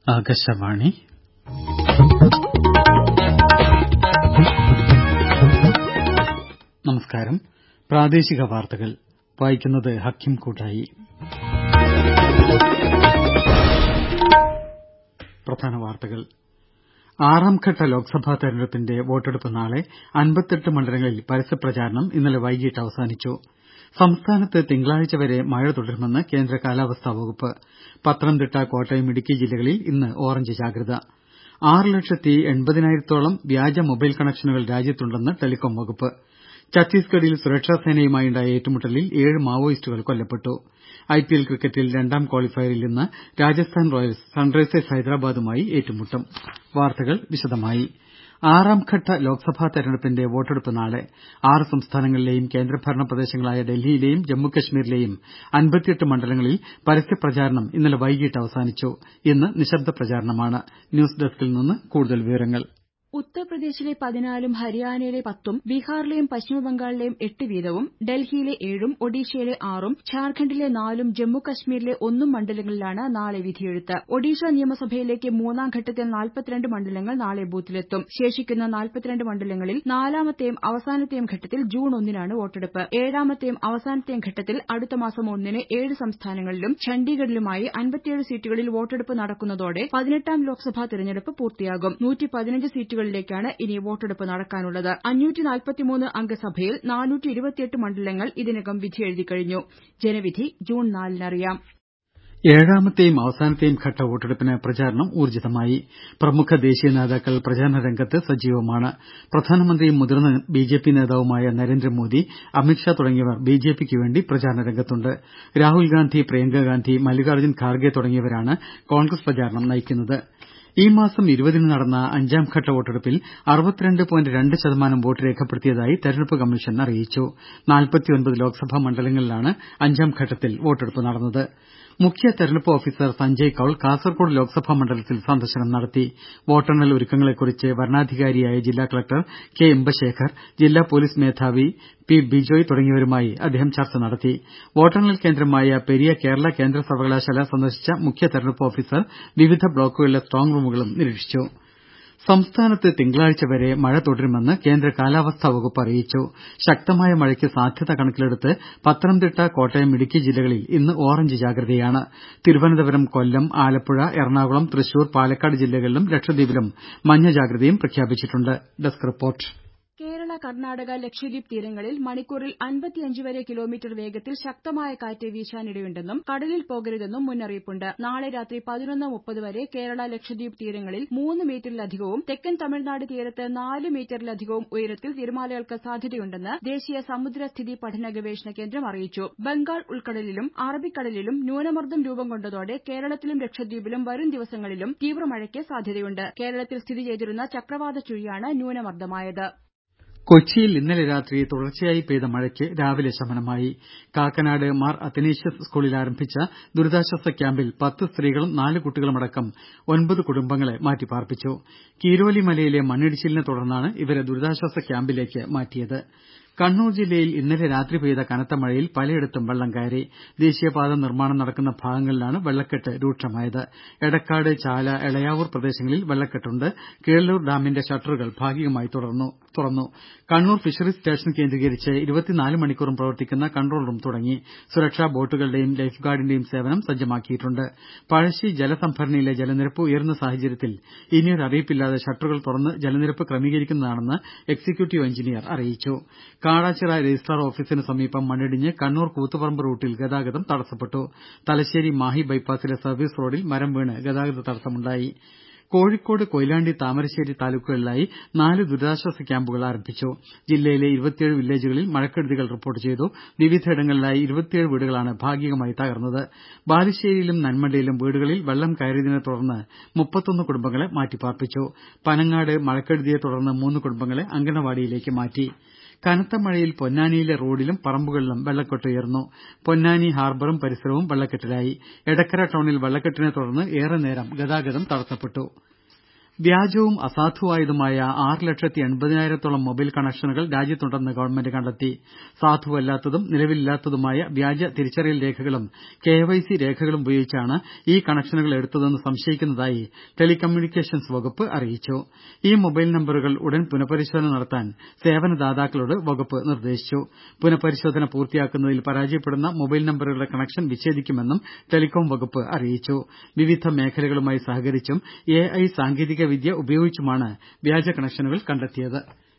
ആകാശവാണി നമസ്കാരം പ്രാദേശിക വാർത്തകൾ വായിക്കുന്നത് ഹക്കിം കൂട്ടായി പ്രധാന വാർത്തകൾ ആറാംഘട്ട ലോക്സഭാ തെരഞ്ഞെടുപ്പിന്റെ വോട്ടെടുപ്പ് നാളെ അൻപത്തെട്ട് മണ്ഡലങ്ങളിൽ പരസ്യപ്രചാരണം ഇന്നലെ വൈകിട്ട് അവസാനിച്ചു സംസ്ഥാനത്ത് തിങ്കളാഴ്ച വരെ മഴ തുടരുമെന്ന് കേന്ദ്ര കാലാവസ്ഥാ വകുപ്പ് പത്തനംതിട്ട കോട്ടയം ഇടുക്കി ജില്ലകളിൽ ഇന്ന് ഓറഞ്ച് ജാഗ്രത ആറ് ലക്ഷത്തി എൺപതിനായിരത്തോളം വ്യാജ മൊബൈൽ കണക്ഷനുകൾ രാജ്യത്തുണ്ടെന്ന് ടെലികോം വകുപ്പ് ഛത്തീസ്ഗഡിൽ സുരക്ഷാസേനയുമായുണ്ടായ ഏറ്റുമുട്ടലിൽ ഏഴ് മാവോയിസ്റ്റുകൾ കൊല്ലപ്പെട്ടു ഐപിഎൽ ക്രിക്കറ്റിൽ രണ്ടാം ക്വാളിഫയറിൽ ഇന്ന് രാജസ്ഥാൻ റോയൽസ് സൺറൈസേഴ്സ് ഹൈദരാബാദുമായി ഏറ്റുമുട്ടും വാർത്തകൾ വിശദമായി ആറാംഘട്ട ലോക്സഭാ തെരഞ്ഞെടുപ്പിന്റെ വോട്ടെടുപ്പ് നാളെ ആറ് സംസ്ഥാനങ്ങളിലെയും കേന്ദ്രഭരണ പ്രദേശങ്ങളായ ഡൽഹിയിലെയും ജമ്മുകശ്മീരിലെയും അൻപത്തിയെട്ട് മണ്ഡലങ്ങളിൽ പരസ്യപ്രചാരണം ഇന്നലെ വൈകിട്ട് അവസാനിച്ചു ഇന്ന് നിശബ്ദ പ്രചാരണമാണ് ന്യൂസ് ഡെസ്കിൽ നിന്ന് കൂടുതൽ വിവരങ്ങൾ ഉത്തർപ്രദേശിലെ പതിനാലും ഹരിയാനയിലെ പത്തും ബീഹാറിലെയും പശ്ചിമബംഗാളിലെയും എട്ട് വീതവും ഡൽഹിയിലെ ഏഴും ഒഡീഷയിലെ ആറും ഝാർഖണ്ഡിലെ നാലും ജമ്മുകശ്മീരിലെ ഒന്നും മണ്ഡലങ്ങളിലാണ് നാളെ വിധിയെഴുത്ത് ഒഡീഷ നിയമസഭയിലേക്ക് മൂന്നാം ഘട്ടത്തിൽ നാൽപ്പത്തിരണ്ട് മണ്ഡലങ്ങൾ നാളെ ബൂത്തിലെത്തും ശേഷിക്കുന്ന നാൽപ്പത്തിരണ്ട് മണ്ഡലങ്ങളിൽ നാലാമത്തെയും അവസാനത്തെയും ഘട്ടത്തിൽ ജൂൺ ഒന്നിനാണ് വോട്ടെടുപ്പ് ഏഴാമത്തെയും അവസാനത്തെയും ഘട്ടത്തിൽ അടുത്ത മാസം ഒന്നിന് ഏഴ് സംസ്ഥാനങ്ങളിലും ഛണ്ഡീഗഡിലുമായി അൻപത്തിയേഴ് സീറ്റുകളിൽ വോട്ടെടുപ്പ് നടക്കുന്നതോടെ പതിനെട്ടാം ലോക്സഭാ തെരഞ്ഞെടുപ്പ് പൂർത്തിയാകും സീറ്റുകൾ സീറ്റുകളിലേക്കാണ് ഇനി വോട്ടെടുപ്പ് നടക്കാനുള്ളത് അംഗ സഭയിൽ മണ്ഡലങ്ങൾ ഇതിനകം വിധിയെഴുതിക്കഴിഞ്ഞു ജനവിധി ജൂൺ നാലിനറിയാം ഏഴാമത്തെയും അവസാനത്തെയും ഘട്ട വോട്ടെടുപ്പിന് പ്രചാരണം ഊർജ്ജിതമായി പ്രമുഖ ദേശീയ നേതാക്കൾ പ്രചാരണ രംഗത്ത് സജീവമാണ് പ്രധാനമന്ത്രിയും മുതിർന്ന ബിജെപി നേതാവുമായ നരേന്ദ്രമോദി അമിത്ഷാ തുടങ്ങിയവർ ബിജെപിക്ക് വേണ്ടി പ്രചാരണ രംഗത്തുണ്ട് രാഹുൽഗാന്ധി പ്രിയങ്കാഗാന്ധി മല്ലികാർജ്ജുൻ ഖാർഗെ തുടങ്ങിയവരാണ് കോൺഗ്രസ് പ്രചാരണം നയിക്കുന്നത് ഈ മാസം ഇരുപതിന് നടന്ന അഞ്ചാംഘട്ട വോട്ടെടുപ്പിൽ അറുപത്തിരണ്ട് പോയിന്റ് രണ്ട് ശതമാനം വോട്ട് രേഖപ്പെടുത്തിയതായി തെരഞ്ഞെടുപ്പ് കമ്മീഷൻ അറിയിച്ചു നാൽപ്പത്തിയൊൻപത് ലോക്സഭാ മണ്ഡലങ്ങളിലാണ് അഞ്ചാംഘട്ടത്തിൽ വോട്ടെടുപ്പ് നടന്നത് മുഖ്യ തെരഞ്ഞെടുപ്പ് ഓഫീസർ സഞ്ജയ് കൌൾ കാസർകോട് ലോക്സഭാ മണ്ഡലത്തിൽ സന്ദർശനം നടത്തി വോട്ടെണ്ണൽ ഒരുക്കങ്ങളെക്കുറിച്ച് വരണാധികാരിയായ ജില്ലാ കലക്ടർ കെ ഇമ്പശേഖർ ജില്ലാ പൊലീസ് മേധാവി പി ബിജോയ് തുടങ്ങിയവരുമായി അദ്ദേഹം ചർച്ച നടത്തി വോട്ടെണ്ണൽ കേന്ദ്രമായ പെരിയ കേരള കേന്ദ്ര സർവകലാശാല സന്ദർശിച്ച മുഖ്യ തെരഞ്ഞെടുപ്പ് ഓഫീസർ വിവിധ ബ്ലോക്കുകളിലെ സ്ട്രോങ് റൂമുകളും നിരീക്ഷിച്ചു സംസ്ഥാനത്ത് തിങ്കളാഴ്ച വരെ മഴ തുടരുമെന്ന് കേന്ദ്ര കാലാവസ്ഥാ വകുപ്പ് അറിയിച്ചു ശക്തമായ മഴയ്ക്ക് സാധ്യത കണക്കിലെടുത്ത് പത്തനംതിട്ട കോട്ടയം ഇടുക്കി ജില്ലകളിൽ ഇന്ന് ഓറഞ്ച് ജാഗ്രതയാണ് തിരുവനന്തപുരം കൊല്ലം ആലപ്പുഴ എറണാകുളം തൃശൂർ പാലക്കാട് ജില്ലകളിലും ലക്ഷദ്വീപിലും മഞ്ഞ ജാഗ്രതയും പ്രഖ്യാപിച്ചിട്ടുണ്ട് ഡെസ്ക് റിപ്പോർട്ട് കേരള കർണാടക ലക്ഷദ്വീപ് തീരങ്ങളിൽ മണിക്കൂറിൽ അൻപത്തിയഞ്ച് വരെ കിലോമീറ്റർ വേഗത്തിൽ ശക്തമായ കാറ്റ് വീശാനിടയുണ്ടെന്നും കടലിൽ പോകരുതെന്നും മുന്നറിയിപ്പുണ്ട് നാളെ രാത്രി പതിനൊന്ന് മുപ്പത് വരെ കേരള ലക്ഷദ്വീപ് തീരങ്ങളിൽ മൂന്ന് മീറ്ററിലധികവും തെക്കൻ തമിഴ്നാട് തീരത്ത് നാല് മീറ്ററിലധികവും ഉയരത്തിൽ തിരമാലകൾക്ക് സാധ്യതയുണ്ടെന്ന് ദേശീയ സമുദ്രസ്ഥിതി പഠന ഗവേഷണ കേന്ദ്രം അറിയിച്ചു ബംഗാൾ ഉൾക്കടലിലും അറബിക്കടലിലും ന്യൂനമർദ്ദം രൂപം കൊണ്ടതോടെ കേരളത്തിലും ലക്ഷദ്വീപിലും വരും ദിവസങ്ങളിലും തീവ്രമഴയ്ക്ക് സാധ്യതയുണ്ട് കേരളത്തിൽ സ്ഥിതി ചെയ്തിരുന്ന ചക്രവാത ചുഴിയാണ് ന്യൂനമർദ്ദമായത് കൊച്ചിയിൽ ഇന്നലെ രാത്രി തുടർച്ചയായി പെയ്ത മഴയ്ക്ക് രാവിലെ ശമനമായി കാക്കനാട് മാർ അത്തനേഷ്യസ് സ്കൂളിൽ ആരംഭിച്ച ദുരിതാശ്വാസ ക്യാമ്പിൽ പത്ത് സ്ത്രീകളും നാല് കുട്ടികളുമടക്കം ഒൻപത് കുടുംബങ്ങളെ മാറ്റിപ്പാർപ്പിച്ചു കീരോലി മലയിലെ മണ്ണിടിച്ചിലിനെ തുടർന്നാണ് ഇവരെ ദുരിതാശ്വാസ ക്യാമ്പിലേക്ക് മാറ്റിയത് കണ്ണൂർ ജില്ലയിൽ ഇന്നലെ രാത്രി പെയ്ത കനത്ത മഴയിൽ പലയിടത്തും വെള്ളം കയറി ദേശീയപാത നിർമ്മാണം നടക്കുന്ന ഭാഗങ്ങളിലാണ് വെള്ളക്കെട്ട് രൂക്ഷമായത് എടക്കാട് ചാല എളയാവൂർ പ്രദേശങ്ങളിൽ വെള്ളക്കെട്ടുണ്ട് കീഴല്ലൂർ ഡാമിന്റെ ഷട്ടറുകൾ ഭാഗികമായി തുറന്നു കണ്ണൂർ ഫിഷറീസ് സ്റ്റേഷൻ കേന്ദ്രീകരിച്ച് ഇരുപത്തിനാല് മണിക്കൂറും പ്രവർത്തിക്കുന്ന കൺട്രോൾ റൂം തുടങ്ങി സുരക്ഷാ ബോട്ടുകളുടെയും ലൈഫ് ഗാർഡിന്റെയും സേവനം സജ്ജമാക്കിയിട്ടുണ്ട് പഴശ്ശി ജലസംഭരണിയിലെ ജലനിരപ്പ് ഉയരുന്ന സാഹചര്യത്തിൽ ഇനിയൊരു അറിയിപ്പില്ലാതെ ഷട്ടറുകൾ തുറന്ന് ജലനിരപ്പ് ക്രമീകരിക്കുന്നതാണെന്ന് എക്സിക്യൂട്ടീവ് എഞ്ചിനീയർ അറിയിച്ചു കാടാച്ചിറ രജിസ്ട്രാർ ഓഫീസിന് സമീപം മണ്ണിടിഞ്ഞ് കണ്ണൂർ കൂത്തുപറമ്പ് റൂട്ടിൽ ഗതാഗതം തടസ്സപ്പെട്ടു തലശ്ശേരി മാഹി ബൈപ്പാസിലെ സർവീസ് റോഡിൽ മരം വീണ് ഗതാഗത തടസ്സമുണ്ടായി കോഴിക്കോട് കൊയിലാണ്ടി താമരശ്ശേരി താലൂക്കുകളിലായി നാല് ദുരിതാശ്വാസ ക്യാമ്പുകൾ ആരംഭിച്ചു ജില്ലയിലെ ഇരുപത്തിയേഴ് വില്ലേജുകളിൽ മഴക്കെടുതികൾ റിപ്പോർട്ട് ചെയ്തു വിവിധയിടങ്ങളിലായി ഇരുപത്തിയേഴ് വീടുകളാണ് ഭാഗികമായി തകർന്നത് ബാലുശ്ശേരിയിലും നന്മണ്ടയിലും വീടുകളിൽ വെള്ളം കയറിയതിനെ തുടർന്ന് മുപ്പത്തൊന്ന് കുടുംബങ്ങളെ മാറ്റിപ്പാർപ്പിച്ചു പനങ്ങാട് മഴക്കെടുതിയെ തുടർന്ന് മൂന്ന് കുടുംബങ്ങളെ അങ്കണവാടിയിലേക്ക് മാറ്റി കനത്ത മഴയിൽ പൊന്നാനിയിലെ റോഡിലും പറമ്പുകളിലും വെള്ളക്കെട്ട് ഉയർന്നു പൊന്നാനി ഹാർബറും പരിസരവും വെള്ളക്കെട്ടിലായി എടക്കര ടൌണിൽ വെള്ളക്കെട്ടിനെ തുടർന്ന് ഏറെ നേരം ഗതാഗതം തടസ്സപ്പെട്ടു വ്യാജവും അസാധുവായതുമായ ആറ് ലക്ഷത്തി എൺപതിനായിരത്തോളം മൊബൈൽ കണക്ഷനുകൾ രാജ്യത്തുണ്ടെന്ന് ഗവൺമെന്റ് കണ്ടെത്തി സാധുവല്ലാത്തതും നിലവിലില്ലാത്തതുമായ വ്യാജ തിരിച്ചറിയൽ രേഖകളും കെവൈസി രേഖകളും ഉപയോഗിച്ചാണ് ഈ കണക്ഷനുകൾ എടുത്തതെന്ന് സംശയിക്കുന്നതായി ടെലികമ്മ്യൂണിക്കേഷൻസ് വകുപ്പ് അറിയിച്ചു ഈ മൊബൈൽ നമ്പറുകൾ ഉടൻ പുനഃപരിശോധന നടത്താൻ സേവനദാതാക്കളോട് വകുപ്പ് നിർദ്ദേശിച്ചു പുനഃപരിശോധന പൂർത്തിയാക്കുന്നതിൽ പരാജയപ്പെടുന്ന മൊബൈൽ നമ്പറുകളുടെ കണക്ഷൻ വിച്ഛേദിക്കുമെന്നും ടെലികോം വകുപ്പ് അറിയിച്ചു വിവിധ മേഖലകളുമായി സഹകരിച്ചും എ ഐ സാങ്കേതിക വിദ്യ ഉപയോഗിച്ചുമാണ് വ്യാജ കണക്ഷനുകൾ കണ്ടെത്തിയത്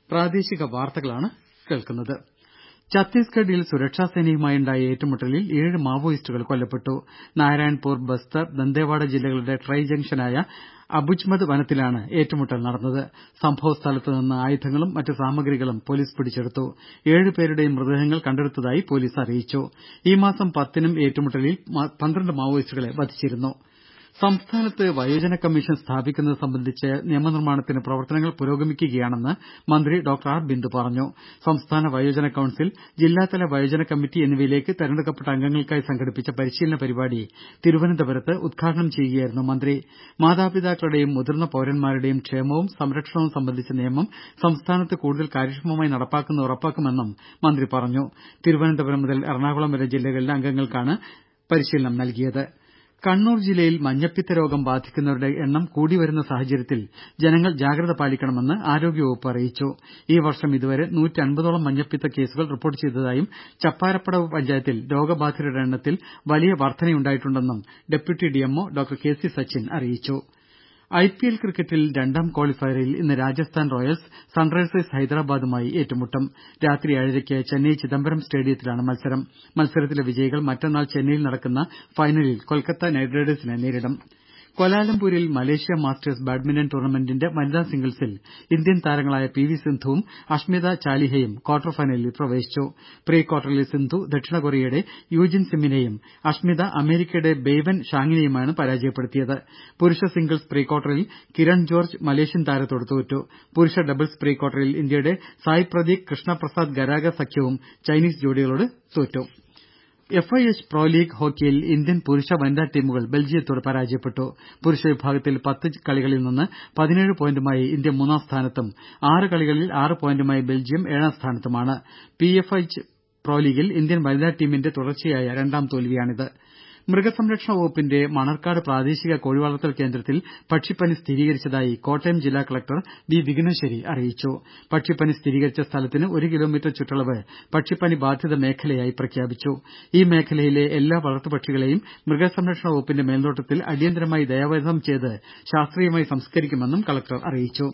ഛത്തീസ്ഗഡിൽ സുരക്ഷാസേനയുമായുണ്ടായ ഏറ്റുമുട്ടലിൽ ഏഴ് മാവോയിസ്റ്റുകൾ കൊല്ലപ്പെട്ടു നാരായൺപൂർ ബസ്തർ ദന്തേവാഡ ജില്ലകളുടെ ട്രൈ ജംഗ്ഷനായ അബുജ്മദ് വനത്തിലാണ് ഏറ്റുമുട്ടൽ നടന്നത് സംഭവസ്ഥലത്ത് നിന്ന് ആയുധങ്ങളും മറ്റ് സാമഗ്രികളും പൊലീസ് പിടിച്ചെടുത്തു ഏഴുപേരുടെയും മൃതദേഹങ്ങൾ കണ്ടെടുത്തതായി പൊലീസ് അറിയിച്ചു ഈ മാസം പത്തിനും ഏറ്റുമുട്ടലിൽ പന്ത്രണ്ട് മാവോയിസ്റ്റുകളെ വധിച്ചിരുന്നു സംസ്ഥാനത്ത് വയോജന കമ്മീഷൻ സ്ഥാപിക്കുന്നത് സംബന്ധിച്ച് നിയമനിർമ്മാണത്തിന് പ്രവർത്തനങ്ങൾ പുരോഗമിക്കുകയാണെന്ന് മന്ത്രി ഡോക്ടർ ആർ ബിന്ദു പറഞ്ഞു സംസ്ഥാന വയോജന കൌൺസിൽ ജില്ലാതല വയോജന കമ്മിറ്റി എന്നിവയിലേക്ക് തെരഞ്ഞെടുക്കപ്പെട്ട അംഗങ്ങൾക്കായി സംഘടിപ്പിച്ച പരിശീലന പരിപാടി തിരുവനന്തപുരത്ത് ഉദ്ഘാടനം ചെയ്യുകയായിരുന്നു മന്ത്രി മാതാപിതാക്കളുടെയും മുതിർന്ന പൌരന്മാരുടെയും ക്ഷേമവും സംരക്ഷണവും സംബന്ധിച്ച നിയമം സംസ്ഥാനത്ത് കൂടുതൽ കാര്യക്ഷമമായി നടപ്പാക്കുന്നത് ഉറപ്പാക്കുമെന്നും മന്ത്രി പറഞ്ഞു തിരുവനന്തപുരം മുതൽ എറണാകുളം വരെ ജില്ലകളിലെ അംഗങ്ങൾക്കാണ് പരിശീലനം നൽകിയത് കണ്ണൂർ ജില്ലയിൽ മഞ്ഞപ്പിത്ത രോഗം ബാധിക്കുന്നവരുടെ എണ്ണം കൂടിവരുന്ന സാഹചര്യത്തിൽ ജനങ്ങൾ ജാഗ്രത പാലിക്കണമെന്ന് ആരോഗ്യവകുപ്പ് അറിയിച്ചു ഈ വർഷം ഇതുവരെ നൂറ്റൻപതോളം മഞ്ഞപ്പിത്ത കേസുകൾ റിപ്പോർട്ട് ചെയ്തതായും ചപ്പാരപ്പടവ് പഞ്ചായത്തിൽ രോഗബാധിതരുടെ എണ്ണത്തിൽ വലിയ വർധനയുണ്ടായിട്ടുണ്ടെന്നും deputy DMO doctor K C Sachin അറിയിച്ചു ഐപിഎൽ ക്രിക്കറ്റിൽ രണ്ടാം ക്വാളിഫയറിൽ ഇന്ന് രാജസ്ഥാൻ റോയൽസ് സൺറൈസേഴ്സ് ഹൈദരാബാദുമായി ഏറ്റുമുട്ടും രാത്രി ഏഴരയ്ക്ക് ചെന്നൈ ചിദംബരം സ്റ്റേഡിയത്തിലാണ് മത്സരം മത്സരത്തിലെ വിജയികൾ മറ്റന്നാൾ ചെന്നൈയിൽ നടക്കുന്ന ഫൈനലിൽ കൊൽക്കത്ത നൈറ്റ് റൈഡേഴ്സിനെ നേരിടും ക്വാലാലംപൂരിൽ മലേഷ്യ മാസ്റ്റേഴ്സ് ബാഡ്മിന്റൺ ടൂർണമെന്റിന്റെ വനിതാ സിംഗിൾസിൽ ഇന്ത്യൻ താരങ്ങളായ പി വി സിന്ധുവും അഷ്മിത ചാലിഹയും ക്വാർട്ടർ ഫൈനലിൽ പ്രവേശിച്ചു പ്രീ ക്വാർട്ടറിൽ സിന്ധു ദക്ഷിണ കൊറിയയുടെ യൂജിൻ സിമ്മിനെയും അഷ്മിത അമേരിക്കയുടെ ബെയ്വെൻ ഷാങ്ങിനെയുമാണ് പരാജയപ്പെടുത്തിയത് പുരുഷ സിംഗിൾസ് പ്രീ ക്വാർട്ടറിൽ കിരൺ ജോർജ്ജ് മലേഷ്യൻ താരത്തോട് തോറ്റു പുരുഷ ഡബിൾസ് പ്രീ ക്വാർട്ടറിൽ ഇന്ത്യയുടെ സായ് പ്രതീക് കൃഷ്ണ പ്രസാദ് ഗരാഗ സഖ്യവും ചൈനീസ് ജോഡികളോട് തോറ്റു F I H pro league ഹോക്കിയിൽ ഇന്ത്യൻ പുരുഷ വനിതാ ടീമുകൾ ബെൽജിയത്തോട് പരാജയപ്പെട്ടു പുരുഷ വിഭാഗത്തിൽ പത്ത് കളികളിൽ നിന്ന് പതിനേഴ് പോയിന്റുമായി ഇന്ത്യ മൂന്നാം സ്ഥാനത്തും ആറ് കളികളിൽ ആറ് പോയിന്റുമായി ബെൽജിയം ഏഴാം സ്ഥാനത്തുമാണ് P F I H pro ലീഗിൽ ഇന്ത്യൻ വനിതാ ടീമിന്റെ തുടർച്ചയായ രണ്ടാം തോൽവിയാണിത് മൃഗസംരക്ഷണ വകുപ്പിന്റെ മണർക്കാട് പ്രാദേശിക കോഴിവളർത്തൽ കേന്ദ്രത്തിൽ പക്ഷിപ്പനി സ്ഥിരീകരിച്ചതായി കോട്ടയം ജില്ലാ കലക്ടർ വി വിഘ്നേശ്വരി അറിയിച്ചു പക്ഷിപ്പനി സ്ഥിരീകരിച്ച സ്ഥലത്തിന് ഒരു കിലോമീറ്റർ ചുറ്റളവ് പക്ഷിപ്പനി ബാധിത മേഖലയായി പ്രഖ്യാപിച്ചു ഈ മേഖലയിലെ എല്ലാ വളർത്തുപക്ഷികളെയും മൃഗസംരക്ഷണ വകുപ്പിന്റെ മേൽനോട്ടത്തിൽ അടിയന്തരമായി ദയാവധം ചെയ്ത് ശാസ്ത്രീയമായി സംസ്കരിക്കുമെന്നും കലക്ടർ അറിയിച്ചു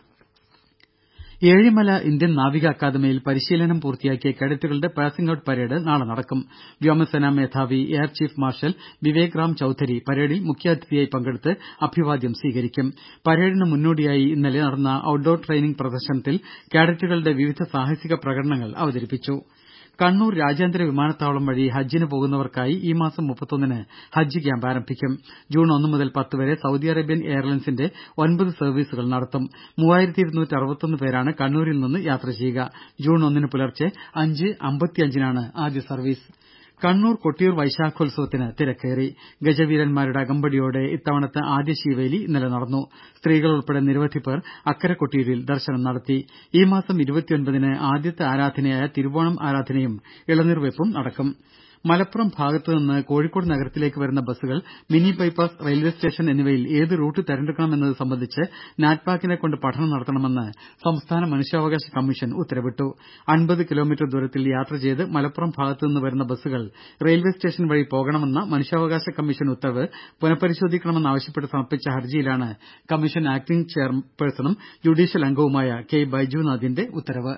ഏഴിമല ഇന്ത്യൻ നാവിക അക്കാദമിയിൽ പരിശീലനം പൂർത്തിയാക്കിയ കേഡറ്റുകളുടെ പാസിംഗ് ഔട്ട് പരേഡ് നാളെ നടക്കും വ്യോമസേനാ മേധാവി air chief marshal Vivek Ram Chaudhari പരേഡിൽ മുഖ്യാതിഥിയായി പങ്കെടുത്ത് അഭിവാദ്യം സ്വീകരിക്കും പരേഡിന് മുന്നോടിയായി ഇന്നലെ നടന്ന ഔട്ട്ഡോർ ട്രെയിനിംഗ് പ്രദർശനത്തിൽ കേഡറ്റുകളുടെ വിവിധ സാഹസിക പ്രകടനങ്ങൾ അവതരിപ്പിച്ചു കണ്ണൂർ രാജ്യാന്തര വിമാനത്താവളം വഴി ഹജ്ജിന് പോകുന്നവർക്കായി ഈ മാസം മുപ്പത്തൊന്നിന് ഹജ്ജ് ക്യാമ്പ് ആരംഭിക്കും ജൂൺ ഒന്ന് മുതൽ പത്ത് വരെ സൌദി അറേബ്യൻ എയർലൈൻസിന്റെ ഒൻപത് സർവീസുകൾ നടത്തും പേരാണ് കണ്ണൂരിൽ നിന്ന് യാത്ര ചെയ്യുക ജൂൺ ഒന്നിന് പുലർച്ചെ അഞ്ച് അമ്പത്തിയഞ്ചിനാണ് ആദ്യ സർവീസ് കണ്ണൂർ കൊട്ടിയൂർ വൈശാഖോത്സവത്തിന് തിരക്കേറി ഗജവീരന്മാരുടെ അകമ്പടിയോടെ ഇത്തവണത്തെ ആദ്യ ശീവേലി ഇന്നലെ നടന്നു സ്ത്രീകൾ ഉൾപ്പെടെ നിരവധി പേർ അക്കരെ കൊട്ടിയൂരിൽ ദർശനം നടത്തി ഈ മാസം ഇരുപത്തിയൊൻപതിന് ആദ്യത്തെ ആരാധനയായ തിരുവോണം ആരാധനയും ഇളനീർവെപ്പും നടക്കും മലപ്പുറം ഭാഗത്തുനിന്ന് കോഴിക്കോട് നഗരത്തിലേക്ക് വരുന്ന ബസ്സുകൾ മിനി ബൈപ്പാസ് റെയിൽവെ സ്റ്റേഷൻ എന്നിവയിൽ ഏത് റൂട്ട് തെരഞ്ഞെടുക്കണമെന്നത് സംബന്ധിച്ച് നാറ്റ്പാക്കിനെ കൊണ്ട് പഠനം നടത്തണമെന്ന് സംസ്ഥാന മനുഷ്യാവകാശ കമ്മീഷൻ ഉത്തരവിട്ടു അൻപത് കിലോമീറ്റർ ദൂരത്തിൽ യാത്ര ചെയ്ത് മലപ്പുറം ഭാഗത്തുനിന്ന് വരുന്ന ബസ്സുകൾ റെയിൽവെ സ്റ്റേഷൻ വഴി പോകണമെന്ന മനുഷ്യാവകാശ കമ്മീഷൻ ഉത്തരവ് പുനഃപരിശോധിക്കണമെന്നാവശ്യപ്പെട്ട് സമർപ്പിച്ച ഹർജിയിലാണ് കമ്മീഷൻ ആക്ടിംഗ് ചെയർപേഴ്സണും ജുഡീഷ്യൽ അംഗവുമായ കെ ബൈജുനാഥിന്റെ ഉത്തരവ്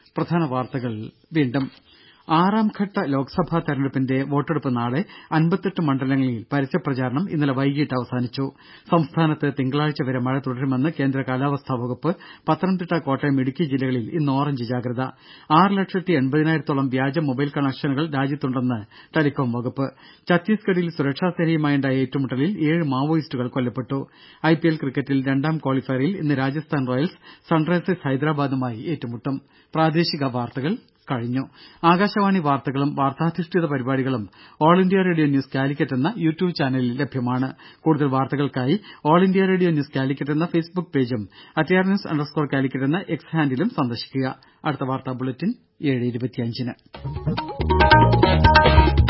ആറാംഘട്ട ലോക്സഭാ തെരഞ്ഞെടുപ്പിന്റെ വോട്ടെടുപ്പ് നാളെ അൻപത്തെട്ട് മണ്ഡലങ്ങളിൽ പരസ്യപ്രചാരണം ഇന്നലെ വൈകിട്ട് അവസാനിച്ചു സംസ്ഥാനത്ത് തിങ്കളാഴ്ച വരെ മഴ തുടരുമെന്ന് കേന്ദ്ര കാലാവസ്ഥാ വകുപ്പ് പത്തനംതിട്ട കോട്ടയം ഇടുക്കി ജില്ലകളിൽ ഇന്ന് ഓറഞ്ച് ജാഗ്രത ആറ് ലക്ഷത്തി എൺപതിനായിരത്തോളം വ്യാജ മൊബൈൽ കണക്ഷനുകൾ രാജ്യത്തുണ്ടെന്ന് ടെലികോം വകുപ്പ് ഛത്തീസ്ഗഡിൽ സുരക്ഷാസേനയുമായുണ്ടായ ഏറ്റുമുട്ടലിൽ ഏഴ് മാവോയിസ്റ്റുകൾ കൊല്ലപ്പെട്ടു ഐപിഎൽ ക്രിക്കറ്റിൽ രണ്ടാം ക്വാളിഫയറിൽ ഇന്ന് രാജസ്ഥാൻ റോയൽസ് സൺറൈസേഴ്സ് ഹൈദരാബാദുമായി ഏറ്റുമുട്ടും കഴിഞ്ഞു ആകാശവാണി വാർത്തകളും വാർത്താധിഷ്ഠിത പരിപാടികളും all India radio news Calicut എന്ന യൂട്യൂബ് ചാനലിൽ ലഭ്യമാണ് കൂടുതൽ വാർത്തകൾക്കായി all India radio news Calicut എന്ന ഫേസ്ബുക്ക് പേജും at R news underscore Calicut എന്ന എക്സ് ഹാൻഡിലും സന്ദർശിക്കുക അടുത്ത വാർത്താ ബുള്ളറ്റിൻ ഏഴ് ഇരുപത്തിയഞ്ചിന്